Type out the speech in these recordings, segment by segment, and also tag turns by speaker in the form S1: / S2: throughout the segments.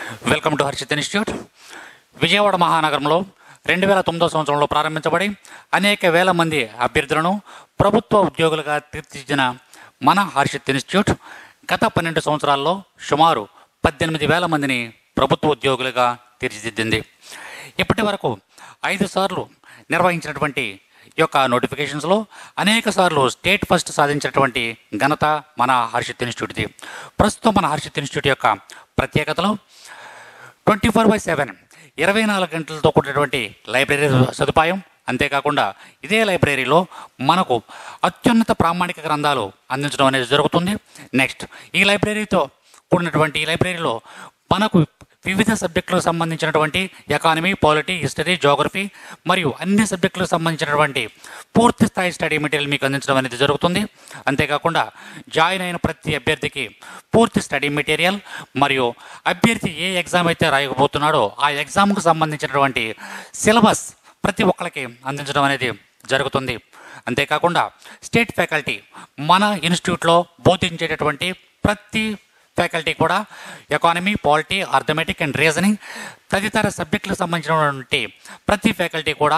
S1: welcome to Harshit institute Vijayawada మహానగరంలో రెండు వేల తొమ్మిదో సంవత్సరంలో ప్రారంభించబడి అనేక వేల మంది అభ్యర్థులను ప్రభుత్వ ఉద్యోగులుగా తీర్చిదిద్దిన మన హర్షిత్ ఇన్స్టిట్యూట్ గత పన్నెండు సంవత్సరాల్లో సుమారు పద్దెనిమిది వేల మందిని ప్రభుత్వ ఉద్యోగులుగా తీర్చిదిద్దింది ఇప్పటి వరకు ఐదు సార్లు నిర్వహించినటువంటి ఈ యొక్క నోటిఫికేషన్స్లో అనేక సార్లు స్టేట్ ఫస్ట్ సాధించినటువంటి ఘనత మన హర్షిత్ ఇన్స్టిట్యూట్ది ప్రస్తుతం మన హర్షిత్ ఇన్స్టిట్యూట్ యొక్క ప్రత్యేకతలు ట్వంటీ ఫోర్ బై సెవెన్ ఇరవై నాలుగు గంటలతో కూడినటువంటి లైబ్రరీ సదుపాయం అంతేకాకుండా ఇదే లైబ్రరీలో మనకు అత్యున్నత ప్రామాణిక గ్రంథాలు అందించడం అనేది జరుగుతుంది నెక్స్ట్ ఈ లైబ్రరీతో కూడినటువంటి ఈ లైబ్రరీలో మనకు వివిధ సబ్జెక్టులకు సంబంధించినటువంటి ఎకానమీ పాలిటీ హిస్టరీ జోగ్రఫీ మరియు అన్ని సబ్జెక్టులకు సంబంధించినటువంటి పూర్తి స్థాయి స్టడీ మెటీరియల్ మీకు అందించడం అనేది జరుగుతుంది అంతేకాకుండా జాయిన్ అయిన ప్రతి అభ్యర్థికి పూర్తి స్టడీ మెటీరియల్ మరియు అభ్యర్థి ఏ ఎగ్జామ్ అయితే రాయకపోతున్నాడో ఆ ఎగ్జామ్కు సంబంధించినటువంటి సిలబస్ ప్రతి ఒక్కరికి అందించడం అనేది జరుగుతుంది అంతేకాకుండా స్టేట్ ఫ్యాకల్టీ మన ఇన్స్టిట్యూట్లో బోధించేటటువంటి ప్రతి ఫ్యాకల్టీ కూడా economy polity arithmetic and reasoning తదితర సబ్జెక్టులకు సంబంధించినటువంటి ప్రతి ఫ్యాకల్టీ కూడా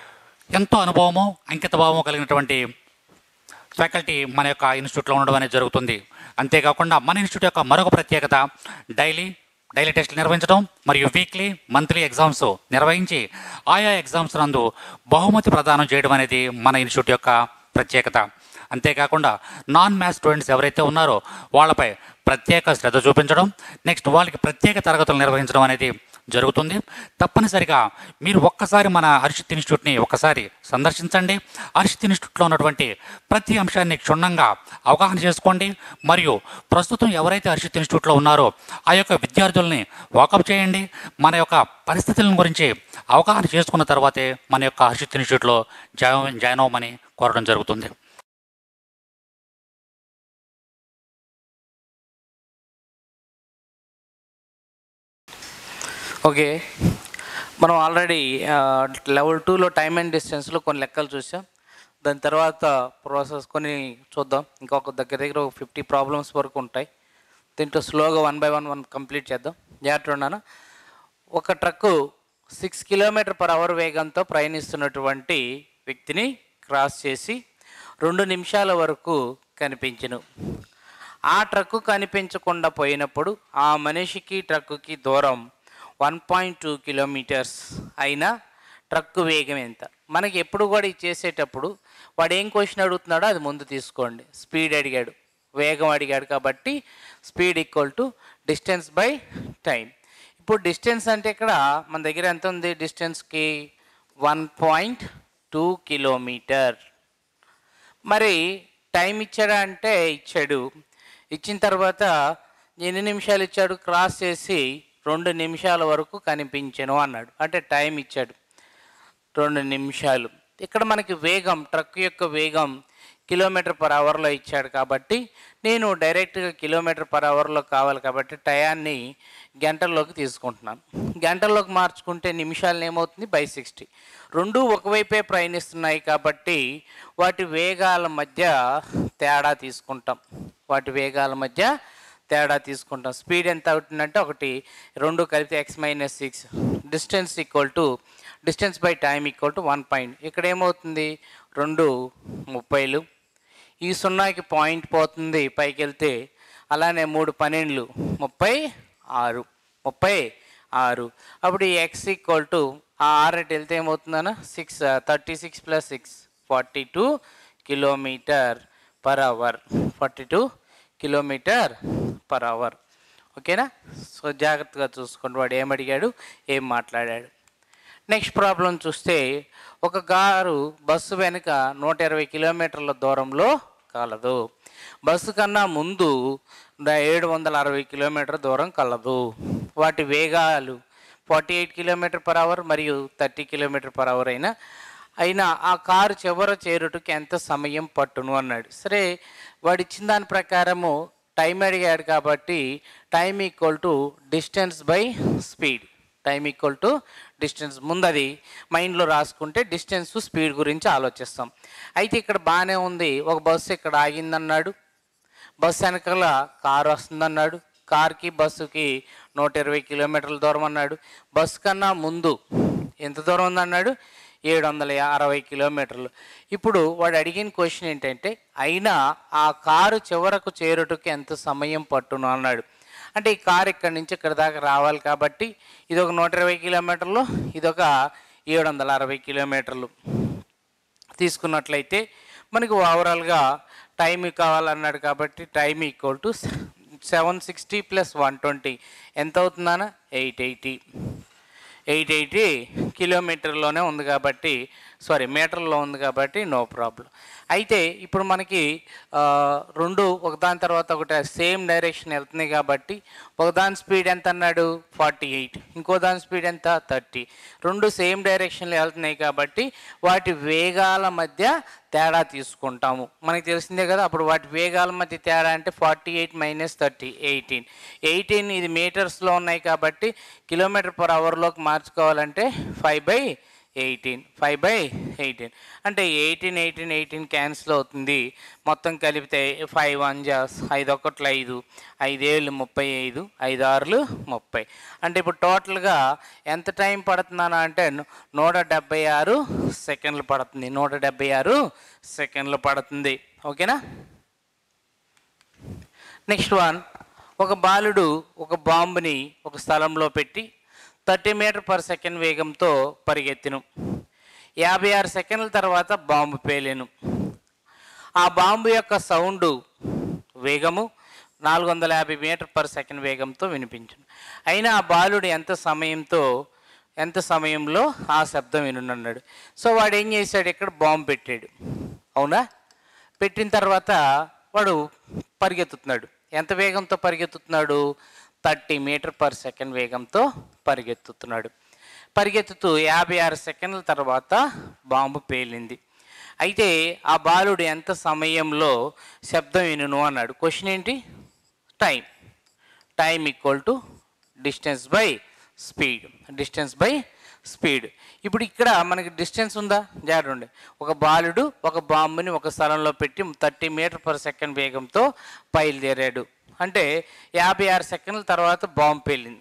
S1: ఎంతో అనుభవము అంకిత భావము కలిగినటువంటి ఫ్యాకల్టీ మన యొక్క ఇన్స్టిట్యూట్లో ఉండడం అనేది జరుగుతుంది అంతేకాకుండా మన ఇన్స్టిట్యూట్ యొక్క మరొక ప్రత్యేకత డైలీ డైలీ టెస్టులు నిర్వహించడం మరియు వీక్లీ మంత్లీ ఎగ్జామ్స్ నిర్వహించి ఆయా ఎగ్జామ్స్ నందు బహుమతి ప్రదానం చేయడం అనేది మన ఇన్స్టిట్యూట్ యొక్క ప్రత్యేకత అంతేకాకుండా నాన్ మ్యాథ్స్ స్టూడెంట్స్ ఎవరైతే ఉన్నారో వాళ్ళపై ప్రత్యేక శ్రద్ధ చూపించడం నెక్స్ట్ వాళ్ళకి ప్రత్యేక తరగతులు నిర్వహించడం అనేది జరుగుతుంది తప్పనిసరిగా మీరు ఒక్కసారి మన హర్షిత్ ఇన్స్టిట్యూట్ని ఒక్కసారి సందర్శించండి హర్షిత్ ఇన్స్టిట్యూట్లో ఉన్నటువంటి ప్రతి అంశాన్ని క్షుణ్ణంగా అవగాహన చేసుకోండి మరియు ప్రస్తుతం ఎవరైతే హర్షిత్ ఇన్స్టిట్యూట్లో ఉన్నారో ఆ యొక్క విద్యార్థుల్ని వాకప్ చేయండి మన యొక్క పరిస్థితుల గురించి అవగాహన చేసుకున్న తర్వాతే మన యొక్క హర్షిత్ ఇన్స్టిట్యూట్లో జాయిన్ జాయిన్ అవ్వమని కోరడం జరుగుతుంది
S2: ఓకే మనం ఆల్రెడీ లెవెల్ టూలో టైమ్ అండ్ డిస్టెన్స్లో కొన్ని లెక్కలు చూసాం దాని తర్వాత ప్రాసెస్ కొన్ని చూద్దాం ఇంకొక దగ్గర దగ్గర ఒక ఫిఫ్టీ ప్రాబ్లమ్స్ వరకు ఉంటాయి దీంట్లో స్లోగా one by one one complete చేద్దాం జాగ్రత్త ఉన్నాను ఒక truck six kilometer per hour వేగంతో ప్రయాణిస్తున్నటువంటి వ్యక్తిని క్రాస్ చేసి రెండు నిమిషాల వరకు కనిపించను ఆ ట్రక్కు కనిపించకుండా పోయినప్పుడు ఆ మనిషికి ట్రక్కుకి దూరం వన్ పాయింట్ టూ కిలోమీటర్స్ అయినా ట్రక్కు వేగం ఎంత మనకి ఎప్పుడు కూడా ఇది చేసేటప్పుడు వాడు ఏం క్వశ్చన్ అడుగుతున్నాడో అది ముందు తీసుకోండి స్పీడ్ అడిగాడు వేగం అడిగాడు కాబట్టి speed equal to distance by time ఇప్పుడు డిస్టెన్స్ అంటే ఇక్కడ మన దగ్గర ఎంత ఉంది డిస్టెన్స్కి వన్ పాయింట్ టూ కిలోమీటర్ మరి టైం ఇచ్చాడా అంటే ఇచ్చాడు ఇచ్చిన తర్వాత ఎన్ని నిమిషాలు ఇచ్చాడు క్రాస్ చేసి రెండు నిమిషాల వరకు కనిపించను అన్నాడు అంటే టైం ఇచ్చాడు రెండు నిమిషాలు ఇక్కడ మనకి వేగం ట్రక్ యొక్క వేగం కిలోమీటర్ పర్ అవర్లో ఇచ్చాడు కాబట్టి నేను డైరెక్ట్గా కిలోమీటర్ పర్ అవర్లో కావాలి కాబట్టి టయాన్ని గంటల్లోకి తీసుకుంటున్నాను గంటల్లోకి మార్చుకుంటే నిమిషాలు ఏమవుతుంది బై సిక్స్టీ రెండు ఒకవైపే ప్రయాణిస్తున్నాయి కాబట్టి వాటి వేగాల మధ్య తేడా తీసుకుంటాం వాటి వేగాల మధ్య తేడా తీసుకుంటాం స్పీడ్ ఎంత అవుతుందంటే ఒకటి రెండు కలిపితే x minus six distance equal to distance by time equal to one point ఇక్కడ ఏమవుతుంది రెండు ముప్పైలు ఈ సున్నాకి పాయింట్ పోతుంది పైకి వెళ్తే అలానే మూడు పన్నెండులు ముప్పై ఆరు ముప్పై ఆరు అప్పుడు ఈ ఎక్స్ ఈక్వల్ టు ఆ ఆరు అటు వెళ్తే ఏమవుతుందన్న six thirty six plus six forty two kilometer per hour forty two kilometer per hour ఓకేనా సో జాగ్రత్తగా చూసుకోండి వాడు ఏం అడిగాడు ఏం మాట్లాడాడు నెక్స్ట్ ప్రాబ్లం చూస్తే ఒక కారు బస్సు వెనుక నూట ఇరవై కిలోమీటర్ల దూరంలో కలదు బస్సు కన్నా ముందు ఏడు వందల అరవై కిలోమీటర్ దూరం కలదు వాటి వేగాలు forty eight kilometer per hour మరియు థర్టీ కిలోమీటర్ పర్ అవర్ అయినా అయినా ఆ కారు చివర చేరుటకు ఎంత సమయం పట్టును అన్నాడు సరే వాడు ఇచ్చిన దాని ప్రకారము టైం అడిగాడు కాబట్టి time equal to distance by speed time equal to distance ముందు అది మైండ్లో రాసుకుంటే డిస్టెన్స్ స్పీడ్ గురించి ఆలోచిస్తాం అయితే ఇక్కడ బాగానే ఉంది ఒక బస్సు ఇక్కడ ఆగిందన్నాడు బస్సు వెనకాల కారు వస్తుందన్నాడు కార్కి బస్సుకి నూట ఇరవై కిలోమీటర్ల దూరం అన్నాడు బస్సు కన్నా ముందు ఎంత దూరం ఉందన్నాడు ఏడు వందల అరవై కిలోమీటర్లు ఇప్పుడు వాడు అడిగిన క్వశ్చన్ ఏంటంటే అయినా ఆ కారు చివరకు చేరుటకు ఎంత సమయం పట్టును అన్నాడు అంటే ఈ కారు ఇక్కడి నుంచి ఇక్కడ దాకా రావాలి కాబట్టి ఇది ఒక నూట ఇరవై కిలోమీటర్లు ఇది ఒక ఏడు వందల అరవై కిలోమీటర్లు తీసుకున్నట్లయితే మనకి ఓవరాల్గా టైం కావాలన్నాడు కాబట్టి time equal to seven sixty plus one twenty ఎంత అవుతుందన్న ఎయిట్ ఎయిటీ ఎయిట్ ఎయిటీ కిలోమీటర్లోనే ఉంది కాబట్టి సారీ మీటర్లో ఉంది కాబట్టి నో ప్రాబ్లం అయితే ఇప్పుడు మనకి ఆ, రెండు ఒకదాని తర్వాత ఒకటి సేమ్ డైరెక్షన్ వెళ్తున్నాయి కాబట్టి ఒకదాని స్పీడ్ ఎంత అన్నాడు ఫార్టీ ఎయిట్ ఇంకో దాని స్పీడ్ ఎంత థర్టీ రెండు సేమ్ డైరెక్షన్లో వెళ్తున్నాయి కాబట్టి వాటి వేగాల మధ్య తేడా తీసుకుంటాము మనకి తెలిసిందే కదా అప్పుడు వాటి వేగాల మధ్య తేడా అంటే forty eight minus thirty eighteen eighteen ఇది మీటర్స్లో ఉన్నాయి కాబట్టి కిలోమీటర్ పర్ అవర్లోకి మార్చుకోవాలంటే five by eighteen five by eighteen అంటే ఎయిటీన్ ఎయిటీన్ ఎయిటీన్ క్యాన్సిల్ అవుతుంది మొత్తం కలిపితే ఫైవ్ వన్ జాస్ ఐదు ఒకట్లు ఐదు ఐదేళ్ళు ముప్పై ఐదు ఐదు ఆరులు ముప్పై అంటే ఇప్పుడు టోటల్గా ఎంత టైం పడుతుందనా అంటే ను- నూట డెబ్బై ఆరు సెకండ్లు పడుతుంది నూట డెబ్బై ఆరు సెకండ్లు పడుతుంది ఓకేనా నెక్స్ట్ వన్ ఒక బాలుడు ఒక బాంబుని ఒక స్థలంలో పెట్టి థర్టీ మీటర్ పర్ సెకండ్ వేగంతో పరిగెత్తిను యాభై ఆరు సెకండ్ల తర్వాత బాంబు పేలేను ఆ బాంబు యొక్క సౌండు వేగము నాలుగు వందల యాభై మీటర్ పర్ సెకండ్ వేగంతో వినిపించును అయినా ఆ బాలుడు ఎంత సమయంతో ఎంత సమయంలో ఆ శబ్దం వినున్నాడు సో వాడు ఏం చేశాడు ఇక్కడ బాంబు పెట్టాడు అవునా పెట్టిన తర్వాత వాడు పరిగెత్తుతున్నాడు ఎంత వేగంతో పరిగెత్తుతున్నాడు థర్టీ మీటర్ పర్ సెకండ్ వేగంతో పరిగెత్తుతున్నాడు పరిగెత్తుతూ యాభై ఆరు సెకండ్ల తర్వాత బాంబు పేలింది అయితే ఆ బాలుడు ఎంత సమయంలో శబ్దం వినును అన్నాడు క్వశ్చన్ ఏంటి time time equal to distance by speed distance by speed ఇప్పుడు ఇక్కడ మనకి డిస్టెన్స్ ఉందా జాగ్రత్త ఒక బాలుడు ఒక బాంబుని ఒక స్థలంలో పెట్టి థర్టీ మీటర్ పర్ సెకండ్ వేగంతో బయలుదేరాడు అంటే యాభై ఆరు సెకండ్ల తర్వాత బాంబు పేలింది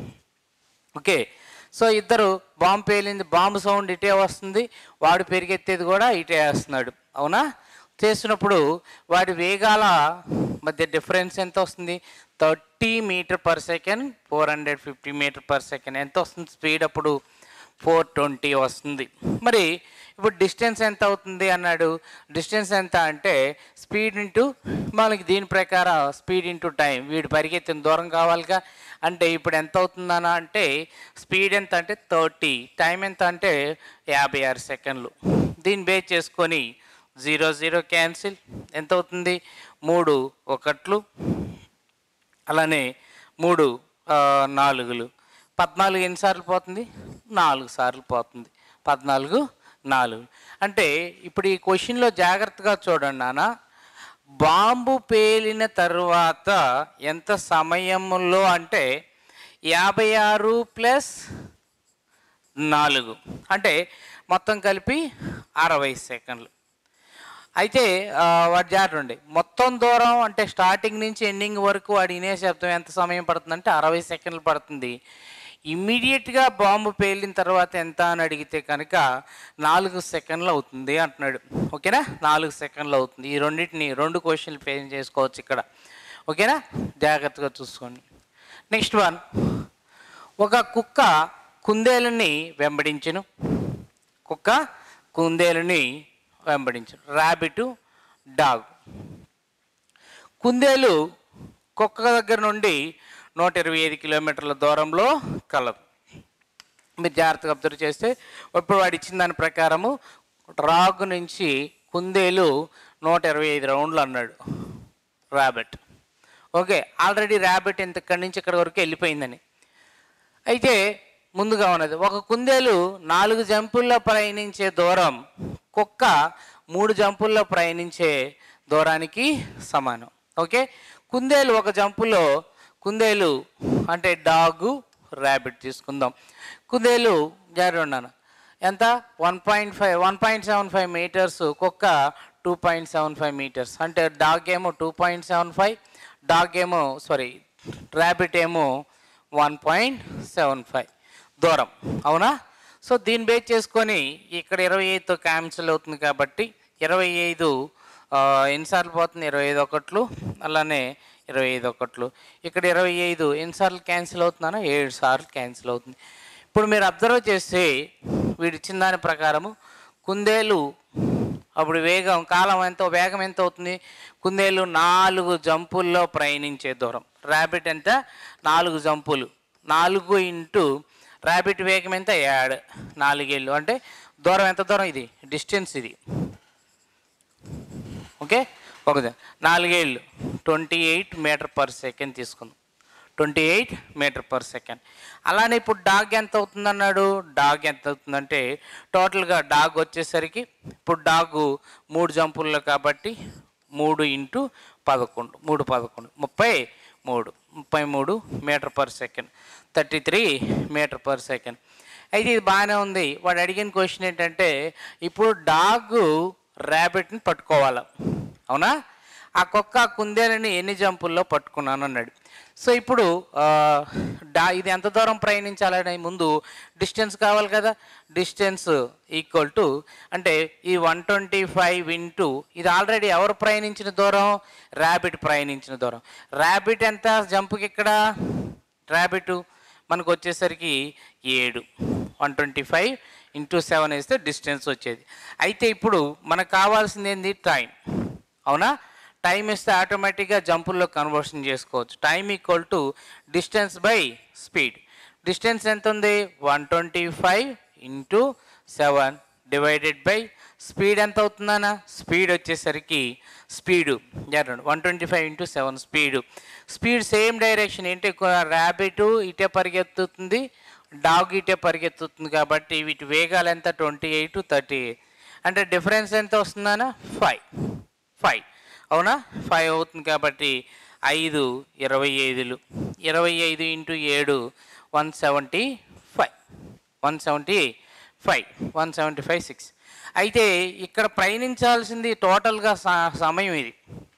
S2: ఓకే సో ఇద్దరు బాంబు పేలింది బాంబు సౌండ్ ఇటే వస్తుంది వాడు పెరిగెత్తేది కూడా ఇటే వేస్తున్నాడు అవునా చేసినప్పుడు వాడి వేగాల మధ్య డిఫరెన్స్ ఎంత వస్తుంది thirty meter per second four hundred fifty meter per second ఎంత వస్తుంది స్పీడ్ అప్పుడు ఫోర్ ట్వంటీ వస్తుంది మరి ఇప్పుడు డిస్టెన్స్ ఎంత అవుతుంది అన్నాడు డిస్టెన్స్ ఎంత అంటే స్పీడ్ ఇంటూ మనకి దీని ప్రకారం స్పీడ్ ఇంటూ టైం వీడు పరిగెత్తిన దూరం కావాలిగా అంటే ఇప్పుడు ఎంత అవుతుందనా అంటే స్పీడ్ ఎంత అంటే థర్టీ టైం ఎంత అంటే యాభై ఆరు సెకండ్లు దీన్ని బేస్ చేసుకొని జీరో జీరో క్యాన్సిల్ ఎంత అవుతుంది మూడు ఒకట్లు అలానే మూడు ఆ, నాలుగులు పద్నాలుగు ఎన్నిసార్లు పోతుంది నాలుగు సార్లు పోతుంది పద్నాలుగు నాలుగు అంటే ఇప్పుడు ఈ క్వశ్చన్లో జాగ్రత్తగా చూడండి నాన్న బాంబు పేలిన తర్వాత ఎంత సమయంలో అంటే యాభై ఆరు ప్లస్ నాలుగు అంటే మొత్తం కలిపి అరవై సెకండ్లు అయితే ఆ, వాడు జాగ్రత్త మొత్తం దూరం అంటే స్టార్టింగ్ నుంచి ఎండింగ్ వరకు వాడు వినే శబ్దం ఎంత సమయం పడుతుందంటే అరవై సెకండ్లు పడుతుంది ఇమ్మీడియట్గా బాంబు పేలిన తర్వాత ఎంత అని అడిగితే కనుక నాలుగు సెకండ్లు అవుతుంది అంటున్నాడు ఓకేనా నాలుగు సెకండ్లు అవుతుంది ఈ రెండింటిని రెండు క్వశ్చన్లు ఫేస్ చేసుకోవచ్చు ఇక్కడ ఓకేనా జాగ్రత్తగా చూసుకోండి నెక్స్ట్ వన్ ఒక కుక్క కుందేలుని వెంబడించును కుక్క కుందేలుని వెంబడించు ర్యాబిట్ డాగ్ కుందేలు కుక్క దగ్గర నుండి నూట ఇరవై ఐదు కిలోమీటర్ల దూరంలో కలదు మీరు జాగ్రత్తగా అబ్జర్వ్ చేస్తే ఇప్పుడు వాడు ఇచ్చిన దాని ప్రకారము రాగు నుంచి కుందేలు నూట ఇరవై ఐదు రౌండ్లు అన్నాడు ర్యాబిట్ ఓకే ఆల్రెడీ ర్యాబిట్ ఇంత ఇక్కడి నుంచి ఇక్కడి వరకు వెళ్ళిపోయిందని అయితే ముందుగా ఉన్నది ఒక కుందేలు నాలుగు జంపుల్లో ప్రయాణించే దూరం కుక్క మూడు జంపుల్లో ప్రయాణించే దూరానికి సమానం ఓకే కుందేలు ఒక జంపులో కుందేలు అంటే డాగు ర్యాబిట్ తీసుకుందాం కుందేలు జారి ఉన్నాను ఎంత one point five one point seven five meters కుక్క two point seven five meters అంటే డాగ్ ఏమో two point seven five dog ఏమో సారీ ర్యాబిట్ ఏమో వన్ పాయింట్ సెవెన్ ఫైవ్ దూరం అవునా సో దీన్ని బేస్ చేసుకొని ఇక్కడ ఇరవై ఐదుతో క్యాన్సిల్ అవుతుంది కాబట్టి ఇరవై ఐదు ఆ, ఎన్నిసార్లు పోతుంది ఇరవై ఐదు ఒకట్లు అలానే ఇరవై ఐదు ఒకట్లు ఇక్కడ ఇరవై ఐదు ఎన్నిసార్లు క్యాన్సిల్ అవుతుందన్నా ఏడు సార్లు క్యాన్సిల్ అవుతుంది ఇప్పుడు మీరు అబ్జర్వ్ చేస్తే వీడు ఇచ్చిన దాని ప్రకారము కుందేలు అప్పుడు వేగం కాలం ఎంత వేగం ఎంత అవుతుంది కుందేలు నాలుగు జంపుల్లో ప్రయాణించే దూరం ర్యాబిట్ ఎంత నాలుగు జంపులు నాలుగు ఇంటూ ర్యాబిట్ వేగం ఎంత ఏడు నాలుగేళ్ళు అంటే దూరం ఎంత దూరం ఇది డిస్టెన్స్ ఇది ఓకే ఒక నాలుగేళ్ళు twenty eight meter per second తీసుకుందాం twenty eight meter per second అలానే ఇప్పుడు డాగ్ ఎంత అవుతుంది అన్నాడు డాగ్ ఎంత అవుతుందంటే టోటల్గా డాగ్ వచ్చేసరికి ఇప్పుడు డాగ్ మూడు జంపుల్లో కాబట్టి మూడు ఇంటూ పదకొండు మూడు పదకొండు ముప్పై మూడు ముప్పై మూడు మీటర్ పర్ సెకండ్ thirty three meter per second అయితే ఇది బాగానే ఉంది వాడు అడిగిన క్వశ్చన్ ఏంటంటే ఇప్పుడు డాగ్ ర్యాబిట్ని పట్టుకోవాలి అవునా ఆ కుక్క ఆ కుందేలని ఎన్ని జంపుల్లో పట్టుకున్నాను అన్నాడు సో ఇప్పుడు ఆ, డా ఇది ఎంత దూరం ప్రయాణించాలని ముందు డిస్టెన్స్ కావాలి కదా డిస్టెన్స్ ఈక్వల్ టు అంటే ఈ వన్ ట్వంటీ ఫైవ్ ఇంటూ ఇది ఆల్రెడీ ఎవరు ప్రయాణించిన దూరం ర్యాబిట్ ప్రయాణించిన దూరం ర్యాబిట్ ఎంత జంపుకి ఇక్కడ ర్యాబిట్ మనకు వచ్చేసరికి ఏడు one twenty five into seven వేస్తే డిస్టెన్స్ వచ్చేది అయితే ఇప్పుడు మనకు కావాల్సింది ఏంది టైం అవునా టైం ఇస్తే ఆటోమేటిక్గా జంపుల్లో కన్వర్షన్ చేసుకోవచ్చు time equal to distance by speed distance ఎంత ఉంది one twenty five into seven divided by speed ఎంత అవుతుందన్నా స్పీడ్ వచ్చేసరికి speed one twenty five into seven speed speed same direction ఏంటి ర్యాబిట్ ఇటే పరిగెత్తుతుంది డాగ్ ఇటే పరిగెత్తుతుంది కాబట్టి వీటి వేగాలు ఎంత ట్వంటీ ఎయిట్ థర్టీ అంటే డిఫరెన్స్ ఎంత వస్తుందన్నా ఫైవ్ ఫైవ్ అవునా ఫైవ్ అవుతుంది కాబట్టి ఐదు ఇరవై ఐదులు ఇరవై ఐదు ఇంటూ ఏడు one seventy five one seventy five one seventy five six అయితే ఇక్కడ ప్రయాణించాల్సింది టోటల్గా స- సమయం ఇది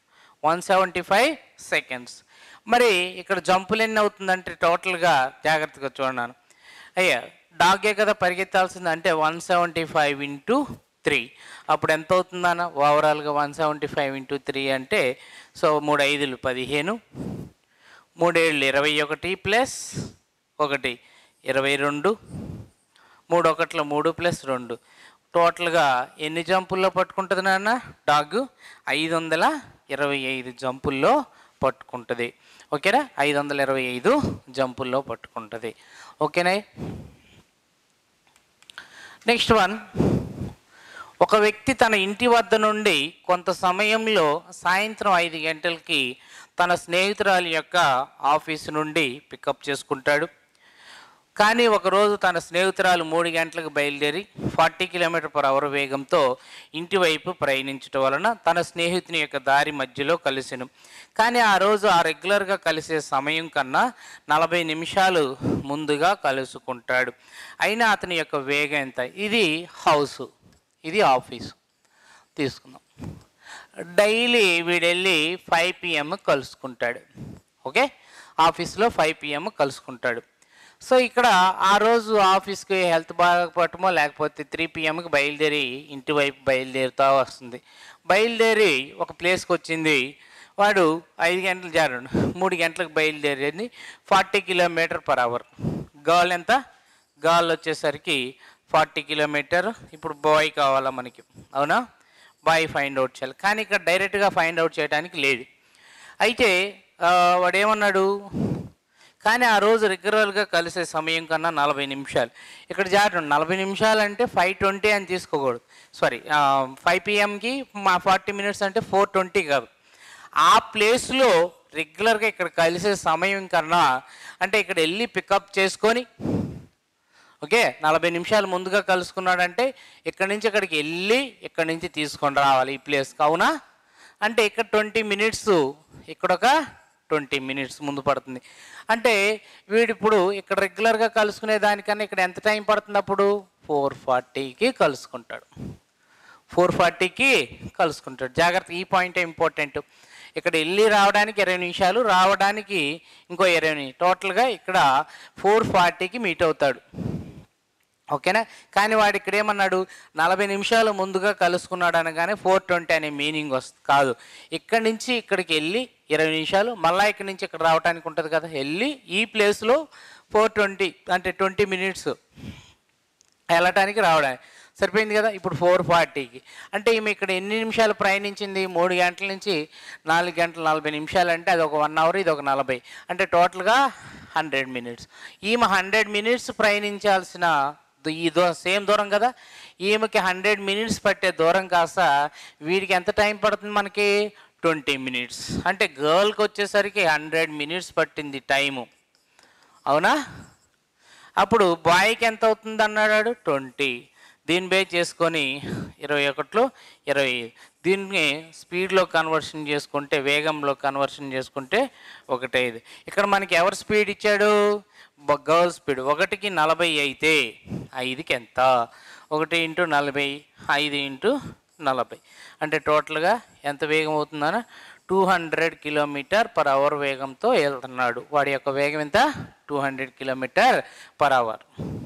S2: వన్ సెవెంటీ ఫైవ్ సెకండ్స్ మరి ఇక్కడ జంపులు ఎన్ని అవుతుందంటే టోటల్గా జాగ్రత్తగా చూడన్నాను అయ్యా డాగే కదా పరిగెత్తాల్సింది అంటే one seventy five into three అప్పుడు ఎంత అవుతుందన్న ఓవరాల్గా one seventy five into three అంటే సో మూడు ఐదులు పదిహేను మూడేళ్ళు ఇరవై ఒకటి ప్లస్ ఒకటి ఇరవై రెండు మూడు ఒకట్ల మూడు ప్లస్ రెండు టోటల్గా ఎన్ని జంపుల్లో పట్టుకుంటుంది నాన్న డాగ్ ఐదు వందల ఇరవై ఐదు జంపుల్లో పట్టుకుంటుంది ఓకేనా ఐదు వందల ఇరవై ఐదు జంపుల్లో పట్టుకుంటుంది ఓకేనా నెక్స్ట్ వన్ ఒక వ్యక్తి తన ఇంటి వద్ద నుండి కొంత సమయంలో సాయంత్రం ఐదు గంటలకి తన స్నేహితురాలి యొక్క ఆఫీసు నుండి పికప్ చేసుకుంటాడు కానీ ఒకరోజు తన స్నేహితురాలు మూడు గంటలకు బయలుదేరి ఫార్టీ కిలోమీటర్ పర్ అవర్ వేగంతో ఇంటి వైపు ప్రయాణించడం వలన తన స్నేహితుని యొక్క దారి మధ్యలో కలిసెను కానీ ఆ రోజు ఆ రెగ్యులర్గా కలిసే సమయం కన్నా నలభై నిమిషాలు ముందుగా కలుసుకుంటాడు అయినా అతని యొక్క వేగం ఎంత ఇది హౌస్ ఇది ఆఫీసు తీసుకుందాం డైలీ వీడెళ్ళి ఫైవ్ పిఎం కలుసుకుంటాడు ఓకే ఆఫీస్లో ఫైవ్ పిఎం కలుసుకుంటాడు సో ఇక్కడ ఆ రోజు ఆఫీస్కి హెల్త్ బాగపోవటమో లేకపోతే త్రీ పిఎంకి బయలుదేరి ఇంటి వైపు బయలుదేరుతూ వస్తుంది బయలుదేరి ఒక ప్లేస్కి వచ్చింది వాడు ఐదు గంటలు జారండు మూడు గంటలకు బయలుదేరింది forty kilometer per hour girl ఎంత గాల్ వచ్చేసరికి ఫార్టీ కిలోమీటర్ ఇప్పుడు బాయ్ కావాలా మనకి అవునా బాయ్ ఫైండ్ అవుట్ చేయాలి కానీ ఇక్కడ డైరెక్ట్గా ఫైండ్ అవుట్ చేయడానికి లేదు అయితే ఆ, వాడు ఏమన్నాడు కానీ ఆ రోజు రెగ్యులర్గా కలిసే సమయం కన్నా నలభై నిమిషాలు ఇక్కడ జాగ్రత్త నలభై నిమిషాలు అంటే ఫైవ్ ట్వంటీ అని తీసుకోకూడదు సారీ ఫైవ్ పిఎంకి మా ఫార్టీ మినిట్స్ అంటే ఫోర్ ట్వంటీ కాదు ఆ ప్లేస్లో రెగ్యులర్గా ఇక్కడ కలిసే సమయం కన్నా అంటే ఇక్కడ వెళ్ళి పికప్ చేసుకొని ఓకే నలభై నిమిషాలు ముందుగా కలుసుకున్నాడంటే ఇక్కడి నుంచి ఇక్కడికి వెళ్ళి ఇక్కడి నుంచి తీసుకొని రావాలి ఈ ప్లేస్కి అవునా అంటే ఇక్కడ ట్వంటీ మినిట్స్ ఇక్కడ ఒక ట్వంటీ మినిట్స్ ముందు పడుతుంది అంటే వీడిప్పుడు ఇక్కడ రెగ్యులర్గా కలుసుకునే దానికన్నా ఇక్కడ ఎంత టైం పడుతుంది అప్పుడు ఫోర్ ఫార్టీకి కలుసుకుంటాడు ఫోర్ ఫార్టీకి కలుసుకుంటాడు జాగ్రత్త ఈ పాయింట్ ఇంపార్టెంట్ ఇక్కడ వెళ్ళి రావడానికి ఇరవై నిమిషాలు రావడానికి ఇంకో ఇరవై నిమిషాలు టోటల్గా ఇక్కడ ఫోర్ ఫార్టీకి మీట్ అవుతాడు ఓకేనా కానీ వాడు ఇక్కడ ఏమన్నాడు నలభై నిమిషాలు ముందుగా కలుసుకున్నాడు అనగానే ఫోర్ ట్వంటీ అనే మీనింగ్ వస్తుంది కాదు ఇక్కడి నుంచి ఇక్కడికి వెళ్ళి ఇరవై నిమిషాలు మళ్ళీ ఇక్కడి నుంచి ఇక్కడ రావడానికి ఉంటుంది కదా వెళ్ళి ఈ ప్లేస్లో ఫోర్ ట్వంటీ అంటే ట్వంటీ మినిట్స్ వెళ్ళటానికి రావడానికి సరిపోయింది కదా ఇప్పుడు ఫోర్ ఫార్టీకి అంటే ఈమె ఇక్కడ ఎన్ని నిమిషాలు ప్రయాణించింది మూడు గంటల నుంచి నాలుగు గంటల నలభై నిమిషాలు అంటే అది ఒక వన్ అవర్ ఇది ఒక నలభై అంటే టోటల్గా హండ్రెడ్ మినిట్స్ ఈమె హండ్రెడ్ మినిట్స్ ప్రయాణించాల్సిన దు- ఈ దూ సేమ్ దూరం కదా ఈమెకి హండ్రెడ్ మినిట్స్ పట్టే దూరం కాస్త వీడికి ఎంత టైం పడుతుంది మనకి ట్వంటీ మినిట్స్ అంటే గర్ల్కి వచ్చేసరికి హండ్రెడ్ మినిట్స్ పట్టింది టైము అవునా అప్పుడు బాయ్కి ఎంత అవుతుంది అన్నాడు ట్వంటీ దీన్ని బేస్ చేసుకొని ఇరవై ఒకటిలో ఇరవై ఐదు దీన్ని స్పీడ్లో కన్వర్షన్ చేసుకుంటే వేగంలో కన్వర్షన్ చేసుకుంటే ఒకటి ఐదు ఇక్కడ మనకి ఎవరు స్పీడ్ ఇచ్చాడు గర్ల్ స్పీడ్ ఒకటికి నలభై అయితే ఐదుకి ఎంత ఒకటి ఇంటూ నలభై ఐదు ఇంటూ నలభై అంటే టోటల్గా ఎంత వేగం అవుతుందన్న two hundred kilometer per hour వేగంతో వెళ్తున్నాడు వాడి యొక్క వేగం ఎంత two hundred kilometer per hour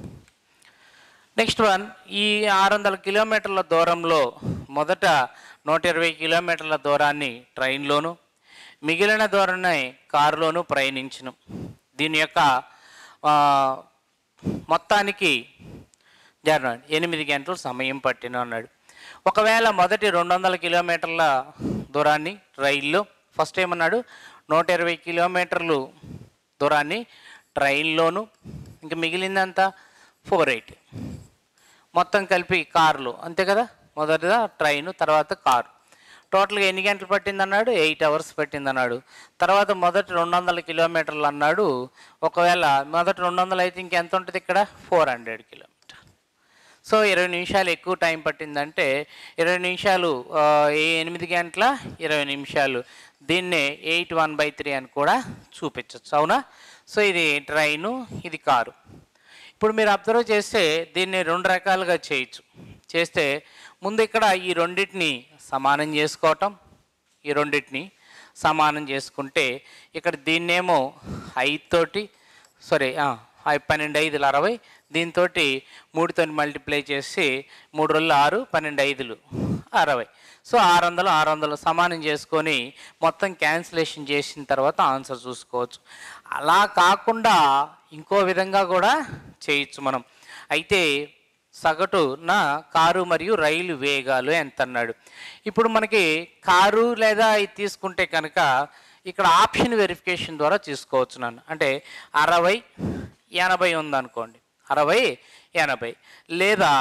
S2: next one ఈ ఆరు వందల కిలోమీటర్ల దూరంలో మొదట నూట ఇరవై కిలోమీటర్ల దూరాన్ని ట్రైన్లోను మిగిలిన దూరాన్ని కారులోను ప్రయాణించను దీని యొక్క ఆ, మొత్తానికి జరగండి ఎనిమిది గంటలు సమయం పట్టిన అన్నాడు ఒకవేళ మొదటి రెండు వందల కిలోమీటర్ల దూరాన్ని రైల్లో ఫస్ట్ ఏమన్నాడు నూట ఇరవై కిలోమీటర్లు దూరాన్ని ట్రైన్లోను ఇంకా మిగిలిందంతా ఫోర్ ఎయిట్ మొత్తం కలిపి కార్లు అంతే కదా మొదటిగా ట్రైన్ తర్వాత కారు టోటల్గా ఎన్ని గంటలు పట్టింది అన్నాడు ఎయిట్ అవర్స్ పట్టింది అన్నాడు తర్వాత మొదటి రెండు వందల కిలోమీటర్లు అన్నాడు ఒకవేళ మొదటి రెండు వందలు అయితే ఇంకెంత ఉంటుంది ఇక్కడ ఫోర్ హండ్రెడ్ కిలోమీటర్ సో ఇరవై నిమిషాలు ఎక్కువ టైం పట్టిందంటే ఇరవై నిమిషాలు ఆ, ఏ ఎనిమిది గంటల ఇరవై నిమిషాలు దీన్నే ఎయిట్ వన్ బై త్రీ అని కూడా చూపించవచ్చు అవునా సో ఇది ట్రైను ఇది కారు ఇప్పుడు మీరు అబ్జర్వ్ చేస్తే దీన్ని రెండు రకాలుగా చేయొచ్చు చేస్తే ముందు ఇక్కడ ఈ రెండింటిని సమానం చేసుకోవటం ఈ రెండింటిని సమానం చేసుకుంటే ఇక్కడ దీన్నేమో ఐదు తోటి సారీ పన్నెండు ఐదులు అరవై దీంతో మూడుతో మల్టిప్లై చేసి మూడు రోజులు ఆరు పన్నెండు ఐదులు అరవై సో ఆరు వందలు ఆరు వందలు సమానం చేసుకొని మొత్తం క్యాన్సిలేషన్ చేసిన తర్వాత ఆన్సర్ చూసుకోవచ్చు అలా కాకుండా ఇంకో విధంగా కూడా చేయొచ్చు మనం అయితే సగటున కారు మరియు రైలు వేగాలు ఎంత అన్నాడు ఇప్పుడు మనకి కారు లేదా ఇది తీసుకుంటే కనుక ఇక్కడ ఆప్షన్ వెరిఫికేషన్ ద్వారా తీసుకోవచ్చు నన్ను అంటే అరవై ఎనభై ఉందనుకోండి అరవై ఎనభై లేదా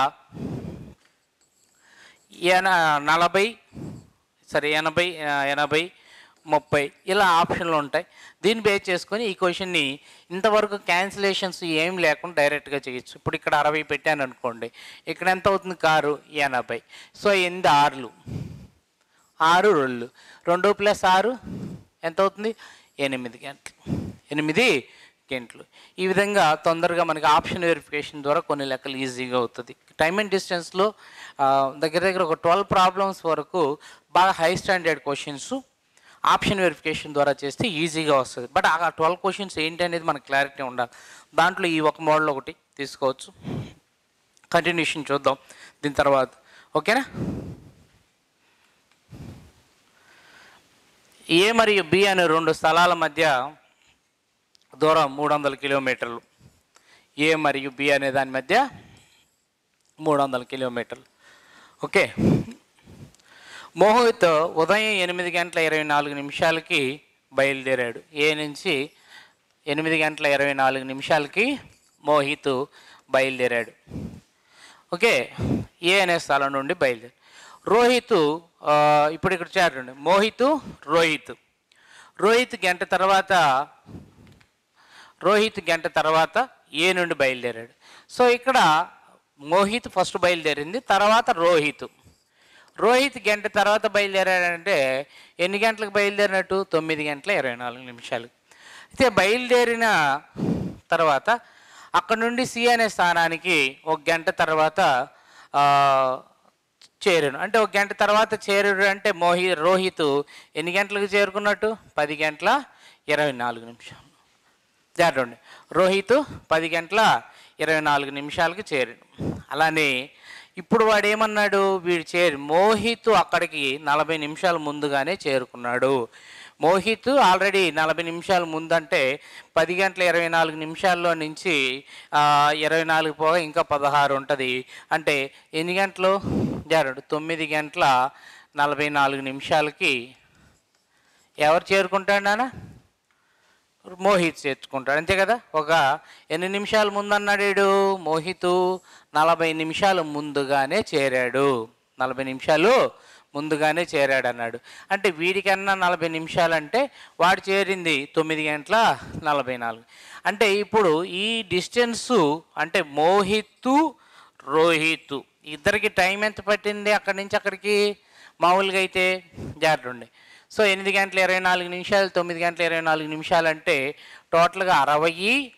S2: ఎన నలభై సరే ఎనభై ఆ, ఎనభై ముప్పై ఇలా ఆప్షన్లు ఉంటాయి దీన్ని బేస్ చేసుకొని ఈ క్వశ్చన్ని ఇంతవరకు క్యాన్సిలేషన్స్ ఏం లేకుండా డైరెక్ట్గా చేయొచ్చు ఇప్పుడు ఇక్కడ అరవై పెట్టాను అనుకోండి ఇక్కడ ఎంత అవుతుంది కారు ఎనభై సో ఎనిమిది ఆరులు ఆరు రెండు రెండు ప్లస్ ఆరు ఎంత అవుతుంది ఎనిమిది గంటలు ఎనిమిది గంటలు ఈ విధంగా తొందరగా మనకి ఆప్షన్ వెరిఫికేషన్ ద్వారా కొన్ని లెక్కలు ఈజీగా అవుతుంది టైమ్ అండ్ డిస్టెన్స్లో దగ్గర దగ్గర ఒక ట్వెల్వ్ ప్రాబ్లమ్స్ వరకు బాగా high standard questions option verification ద్వారా చేస్తే ఈజీగా వస్తుంది బట్ ఆ ట్వెల్వ్ క్వశ్చన్స్ ఏంటి అనేది మనకు క్లారిటీ ఉండాలి దాంట్లో ఈ ఒక మోడల్ ఒకటి తీసుకోవచ్చు కంటిన్యూషన్ చూద్దాం దీని తర్వాత ఓకేనా ఏ మరియు బి అనే రెండు స్థలాల మధ్య దూరం మూడు వందల కిలోమీటర్లు ఏ మరియు బి అనే దాని మధ్య మూడు వందల కిలోమీటర్లు ఓకే మోహిత్ ఉదయం ఎనిమిది గంటల ఇరవై నాలుగు నిమిషాలకి బయలుదేరాడు ఏ నుంచి ఎనిమిది గంటల ఇరవై నాలుగు నిమిషాలకి మోహిత్ బయలుదేరాడు ఓకే ఏ అనే స్థలం నుండి బయలుదేరి రోహిత్ ఆ, ఇప్పుడు ఇక్కడ చేరండి మోహిత్ రోహిత్ రోహిత్ గంట తర్వాత రోహిత్ గంట తర్వాత ఏ నుండి బయలుదేరాడు సో ఇక్కడ మోహిత్ ఫస్ట్ బయలుదేరింది తర్వాత రోహిత్ రోహిత్ గంట తర్వాత బయలుదేరాడంటే ఎన్ని గంటలకు బయలుదేరినట్టు తొమ్మిది గంటల ఇరవై నాలుగు నిమిషాలు అయితే బయలుదేరిన తర్వాత అక్కడ నుండి సి అనే స్థానానికి ఒక గంట తర్వాత ఆ, చేరును అంటే ఒక గంట తర్వాత చేరుడు అంటే మోహి రోహిత్ ఎన్ని గంటలకు చేరుకున్నట్టు పది గంటల ఇరవై నాలుగు నిమిషాలు జాగ్రత్త రోహిత్ పది గంటల ఇరవై నాలుగు నిమిషాలకి చేరాడు అలానే ఇప్పుడు వాడు ఏమన్నాడు వీడు చేరి మోహిత్ అక్కడికి నలభై నిమిషాల ముందుగానే చేరుకున్నాడు మోహిత్ ఆల్రెడీ నలభై నిమిషాల ముందంటే పది గంటల ఇరవై నాలుగు నిమిషాల్లో నుంచి ఆ, ఇరవై నాలుగు పోగా ఇంకా పదహారు ఉంటుంది అంటే ఎన్ని గంటలు జాగ్రత్త తొమ్మిది గంటల నలభై నాలుగు నిమిషాలకి ఎవరు చేరుకుంటాడు నాన్న మోహిత్ చేర్చుకుంటాడు అంతే కదా ఒక ఎన్ని నిమిషాల ముందు అన్నాడు వీడు మోహితు నలభై నిమిషాల ముందుగానే చేరాడు నలభై నిమిషాలు ముందుగానే చేరాడు అన్నాడు అంటే వీడికన్నా నలభై నిమిషాలు అంటే వాడు చేరింది తొమ్మిది గంటల నలభై నాలుగు అంటే ఇప్పుడు ఈ డిస్టెన్సు అంటే మోహిత్తు రోహితు ఇద్దరికి టైం ఎంత పట్టింది అక్కడి నుంచి అక్కడికి మామూలుగా అయితే జాగ్రత్త ఉండే సో ఎనిమిది గంటల ఇరవై నాలుగు నిమిషాలు తొమ్మిది గంటల ఇరవై నాలుగు నిమిషాలు అంటే టోటల్గా అరవై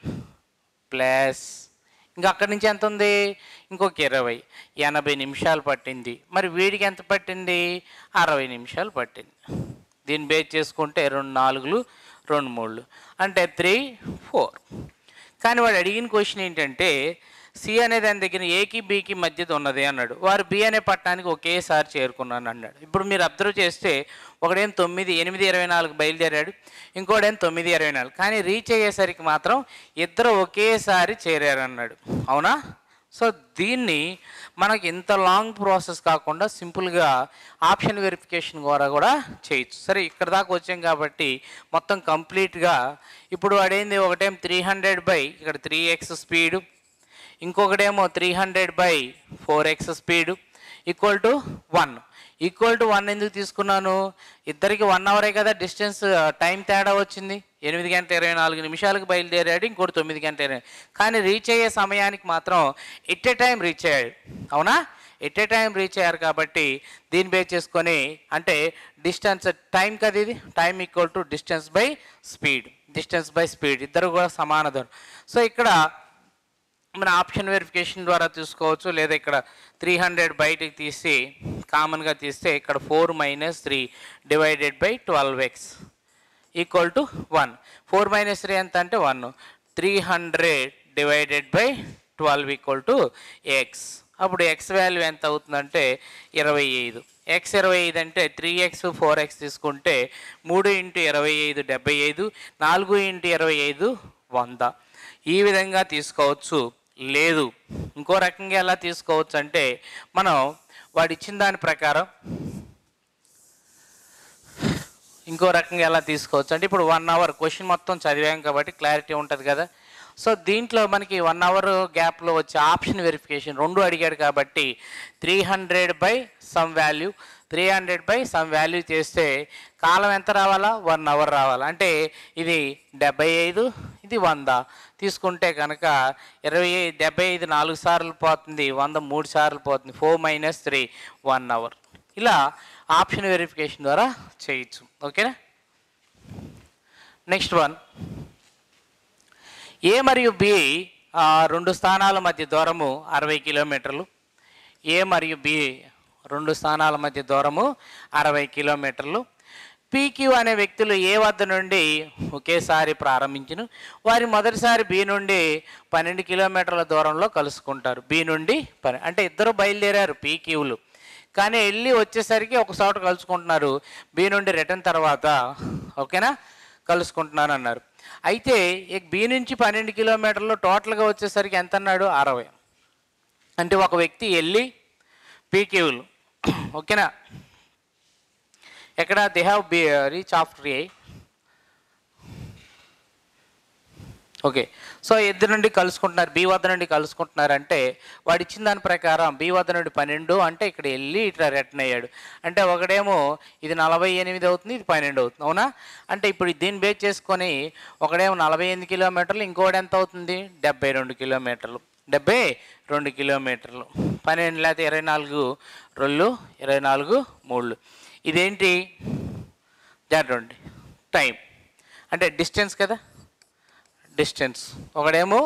S2: ప్లస్ ఇంకా అక్కడి నుంచి ఎంత ఉంది ఇంకొక ఇరవై ఎనభై నిమిషాలు పట్టింది మరి వీడికి ఎంత పట్టింది అరవై నిమిషాలు పట్టింది దీన్ని బేస్ చేసుకుంటే రెండు నాలుగులు రెండు మూడులు అంటే త్రీ ఫోర్ కానీ వాడు అడిగిన క్వశ్చన్ ఏంటంటే సి అనే దాని దగ్గర ఏకి బీకి మధ్యది ఉన్నది అన్నాడు వారు బి అనే పట్టణానికి ఒకేసారి చేరుకున్నాను అన్నాడు ఇప్పుడు మీరు అబ్జర్వ్ చేస్తే ఒకడేం తొమ్మిది ఎనిమిది ఇరవై నాలుగు బయలుదేరాడు ఇంకోడేం తొమ్మిది ఇరవై నాలుగు కానీ రీచ్ అయ్యేసరికి మాత్రం ఇద్దరు ఒకేసారి చేరారు అన్నాడు అవునా సో దీన్ని మనకి ఇంత లాంగ్ ప్రాసెస్ కాకుండా సింపుల్గా ఆప్షన్ వెరిఫికేషన్ ద్వారా కూడా చేయొచ్చు సరే ఇక్కడ దాకా వచ్చాం కాబట్టి మొత్తం కంప్లీట్గా ఇప్పుడు వాడేంది ఒకటేం త్రీ హండ్రెడ్ బై ఇక్కడ త్రీ ఎక్స్ స్పీడు ఇంకొకటేమో three hundred by four x speed equal to one equal to one ఎందుకు తీసుకున్నాను ఇద్దరికి వన్ అవరే కదా డిస్టెన్స్ టైం తేడా వచ్చింది ఎనిమిది గంటల ఇరవై నాలుగు నిమిషాలకు బయలుదేరాడు ఇంకోటి తొమ్మిది గంటల ఇరవై కానీ రీచ్ అయ్యే సమయానికి మాత్రం ఎట్ ఏ టైం రీచ్ అయ్యాడు అవునా ఎట్ ఏ టైం రీచ్ అయ్యారు కాబట్టి దీన్ని బేస్ చేసుకొని అంటే డిస్టెన్స్ టైం కదా ఇది time equal to distance by speed distance by speed ఇద్దరు కూడా సమాన దూరం సో ఇక్కడ మన ఆప్షన్ వెరిఫికేషన్ ద్వారా తీసుకోవచ్చు లేదా ఇక్కడ త్రీ హండ్రెడ్ బయటికి తీసి కామన్గా తీస్తే ఇక్కడ four minus three divided by twelve x equal to one four minus three ఎంత అంటే one three hundred divided by twelve equal to x అప్పుడు ఎక్స్ వాల్యూ ఎంత అవుతుందంటే ఇరవై ఐదు ఎక్స్ ఇరవై ఐదు అంటే త్రీ ఎక్స్ ఫోర్ ఎక్స్ తీసుకుంటే మూడు ఇంటూ ఇరవై ఐదు డెబ్బై ఐదు నాలుగు ఇంటూ ఇరవై ఐదు వంద ఈ విధంగా తీసుకోవచ్చు లేదు ఇంకో రకంగా ఎలా తీసుకోవచ్చు అంటే మనం వాడు ఇచ్చిన దాని ప్రకారం ఇంకో రకంగా ఎలా తీసుకోవచ్చు అంటే ఇప్పుడు వన్ అవర్ క్వశ్చన్ మొత్తం చదివాం కాబట్టి క్లారిటీ ఉంటుంది కదా సో దీంట్లో మనకి వన్ అవర్ గ్యాప్లో వచ్చే ఆప్షన్ వెరిఫికేషన్ రెండు అడిగాడు కాబట్టి three hundred by some value three hundred by some value చేస్తే కాలం ఎంత రావాలా వన్ అవర్ రావాలా అంటే ఇది డెబ్బై ఐదు ఇది వంద తీసుకుంటే కనుక ఇరవై ఐదు డెబ్బై ఐదు నాలుగు సార్లు పోతుంది వంద మూడు సార్లు పోతుంది four minus three one hour ఇలా ఆప్షన్ వెరిఫికేషన్ ద్వారా చేయొచ్చు ఓకేనా నెక్స్ట్ వన్ ఏ మరియు బి ఆ, రెండు స్థానాల మధ్య దూరము అరవై కిలోమీటర్లు ఏ మరియు బి రెండు స్థానాల మధ్య దూరము అరవై కిలోమీటర్లు పీక్యూ అనే వ్యక్తులు ఏ వద్ద నుండి ఒకేసారి ప్రారంభించును వారి మొదటిసారి బి నుండి పన్నెండు కిలోమీటర్ల దూరంలో కలుసుకుంటారు బి నుండి పని అంటే ఇద్దరు బయలుదేరారు పీక్యూలు కానీ వెళ్ళి వచ్చేసరికి ఒక చోట కలుసుకుంటున్నారు బి నుండి రిటర్న్ తర్వాత ఓకేనా కలుసుకుంటున్నాను అన్నారు అయితే ఇక బి నుంచి పన్నెండు కిలోమీటర్లు టోటల్గా వచ్చేసరికి ఎంత అన్నాడు అరవై అంటే ఒక వ్యక్తి వెళ్ళి పీక్యూలు ఓకేనా ఎక్కడ they have be reach after a okay so ఇద్దరు నుండి కలుసుకుంటున్నారు బి వద్ద నుండి కలుసుకుంటున్నారు అంటే వాడు ఇచ్చిన దాని ప్రకారం బి వద్ద నుండి పన్నెండు అంటే ఇక్కడ వెళ్ళి ఇట్లా రిటర్న్ అయ్యాడు అంటే ఒకడేమో ఇది నలభై ఎనిమిది అవుతుంది ఇది పన్నెండు అవుతుంది అవునా అంటే ఇప్పుడు దీన్ని బేస్ చేసుకొని ఒకడేమో నలభై ఎనిమిది కిలోమీటర్లు ఇంకోటి ఎంత అవుతుంది డెబ్బై రెండు కిలోమీటర్లు డెబ్బై రెండు కిలోమీటర్లు పన్నెండు లేకపోతే ఇరవై నాలుగు రెండు ఇరవై నాలుగు మూడు ఇదేంటి జాగ్రత్త టైం అంటే డిస్టెన్స్ కదా డిస్టెన్స్ ఒకడేమో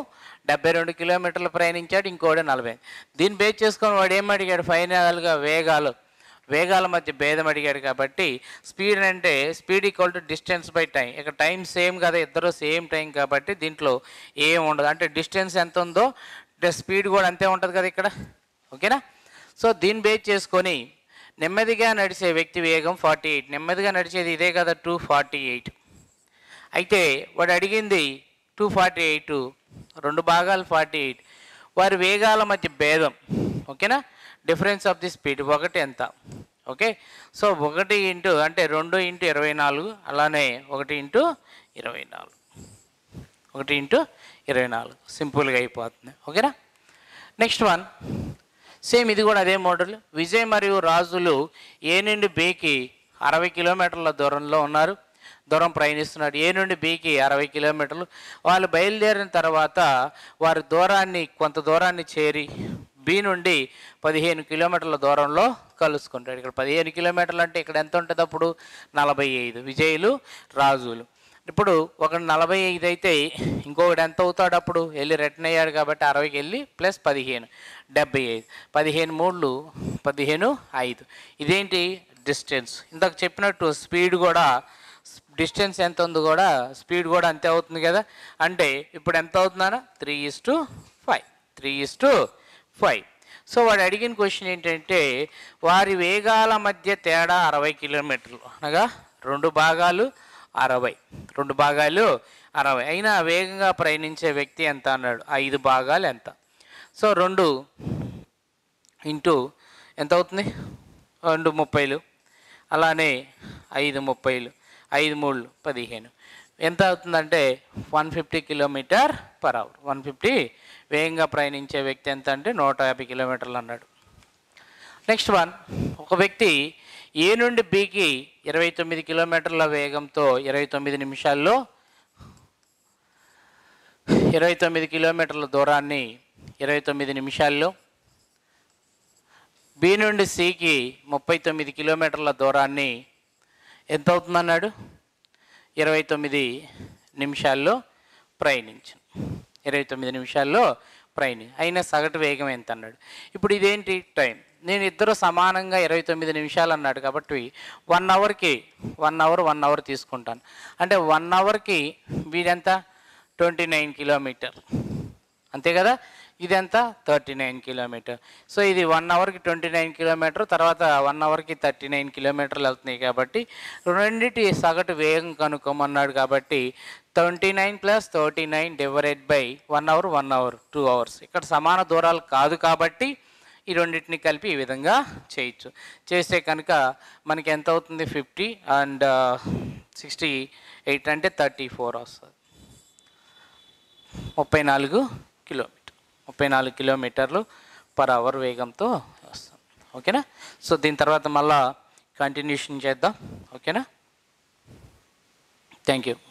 S2: డెబ్బై రెండు కిలోమీటర్లు ప్రయాణించాడు ఇంకోటి నలభై దీన్ని బేస్ చేసుకొని వాడు ఏం అడిగాడు ఫైనల్గా వేగాలు వేగాల మధ్య భేదం అడిగాడు కాబట్టి స్పీడ్ అంటే speed equal to distance by time ఇక్కడ టైం సేమ్ కదా ఇద్దరు సేమ్ టైం కాబట్టి దీంట్లో ఏం ఉండదు అంటే డిస్టెన్స్ ఎంత ఉందో స్పీడ్ కూడా అంతే ఉంటుంది కదా ఇక్కడ ఓకేనా సో దీన్ని బేస్ చేసుకొని నెమ్మదిగా నడిచే వ్యక్తి వేగం ఫార్టీ ఎయిట్ నెమ్మదిగా నడిచేది ఇదే కదా టూ ఫార్టీ ఎయిట్ అయితే వాడు అడిగింది టూ ఫార్టీ ఎయిట్ రెండు భాగాలు ఫార్టీ ఎయిట్ వారి వేగాల మధ్య భేదం ఓకేనా డిఫరెన్స్ ఆఫ్ ది స్పీడ్ ఒకటి ఎంత ఓకే సో ఒకటి ఇంటూ అంటే రెండు ఇంటూ ఇరవై నాలుగు అలానే ఒకటి ఇంటూ ఇరవై నాలుగు ఒకటి ఇంటూ ఇరవై నాలుగు సింపుల్గా అయిపోతుంది ఓకేనా నెక్స్ట్ వన్ సేమ్ ఇది కూడా అదే మోడల్ విజయ్ మరియు రాజులు ఏ నుండి బికి అరవై కిలోమీటర్ల దూరంలో ఉన్నారు దూరం ప్రయాణిస్తున్నాడు ఏ నుండి బికి అరవై కిలోమీటర్లు వాళ్ళు బయలుదేరిన తర్వాత వారి దూరాన్ని కొంత దూరాన్ని చేరి బి నుండి పదిహేను కిలోమీటర్ల దూరంలో కలుసుకుంటాడు ఇక్కడ పదిహేను కిలోమీటర్లు అంటే ఇక్కడ ఎంత ఉంటుంది అప్పుడు నలభై ఐదు విజయులు రాజులు ఇప్పుడు ఒక నలభై ఐదు అయితే ఇంకొకటి ఎంత అవుతాడు అప్పుడు వెళ్ళి రిటర్న్ అయ్యాడు కాబట్టి అరవైకి వెళ్ళి ప్లస్ పదిహేను డెబ్బై ఐదు పదిహేను మూడు పదిహేను ఐదు ఇదేంటి డిస్టెన్స్ ఇందాక చెప్పినట్టు స్పీడ్ కూడా డిస్టెన్స్ ఎంత ఉంది కూడా స్పీడ్ కూడా అంతే అవుతుంది కదా అంటే ఇప్పుడు ఎంత అవుతుందన్నా three is to five three is to five so వాడు అడిగిన క్వశ్చన్ ఏంటంటే వారి వేగాల మధ్య తేడా అరవై కిలోమీటర్లు అనగా రెండు భాగాలు అరవై రెండు భాగాలు అరవై అయినా వేగంగా ప్రయాణించే వ్యక్తి ఎంత అన్నాడు ఐదు భాగాలు ఎంత సో రెండు ఇంటూ ఎంత అవుతుంది రెండు ముప్పైలు అలానే ఐదు ముప్పైలు ఐదు మూడు పదిహేను ఎంత అవుతుందంటే one fifty kilometer per hour one fifty వేగంగా ప్రయాణించే వ్యక్తి ఎంత అంటే నూట యాభై కిలోమీటర్లు అన్నాడు నెక్స్ట్ వన్ ఒక వ్యక్తి ఏ నుండి బికి ఇరవై తొమ్మిది కిలోమీటర్ల వేగంతో ఇరవై తొమ్మిది నిమిషాల్లో ఇరవై తొమ్మిది కిలోమీటర్ల దూరాన్ని ఇరవై తొమ్మిది నిమిషాల్లో బి నుండి సికి ముప్పై తొమ్మిది కిలోమీటర్ల దూరాన్ని ఎంత అవుతుందన్నాడు ఇరవై తొమ్మిది నిమిషాల్లో ప్రయాణించాను ఇరవై తొమ్మిది నిమిషాల్లో ప్రయాణి అయినా సగటు వేగం ఎంత అన్నాడు ఇప్పుడు ఇదేంటి టైం నేను ఇద్దరు సమానంగా ఇరవై తొమ్మిది నిమిషాలు అన్నాడు కాబట్టి వన్ అవర్కి వన్ అవర్ వన్ అవర్ తీసుకుంటాను అంటే వన్ అవర్కి వీడెంత ట్వంటీ నైన్ కిలోమీటర్ అంతే కదా ఇదంతా థర్టీ నైన్ కిలోమీటర్ సో ఇది వన్ అవర్కి ట్వంటీ నైన్ కిలోమీటర్ తర్వాత వన్ అవర్కి థర్టీ నైన్ కిలోమీటర్లు వెళ్తున్నాయి కాబట్టి రెండింటి సగటు వేగం కనుక్కోమన్నాడు కాబట్టి twenty nine plus thirty nine divided by one hour one hour two hours ఇక్కడ సమాన దూరాలు కాదు కాబట్టి ఈ రెండింటిని కలిపి ఈ విధంగా చేయొచ్చు చేస్తే కనుక మనకి ఎంత అవుతుంది ఫిఫ్టీ అండ్ సిక్స్టీ ఎయిట్ అంటే థర్టీ ఫోర్ వస్తుంది ముప్పై నాలుగు కిలోమీటర్ ముప్పై నాలుగు కిలోమీటర్లు పర్ అవర్ వేగంతో వస్తాం ఓకేనా సో దీని తర్వాత మళ్ళా కంటిన్యూషన్ చేద్దాం ఓకేనా థ్యాంక్ యూ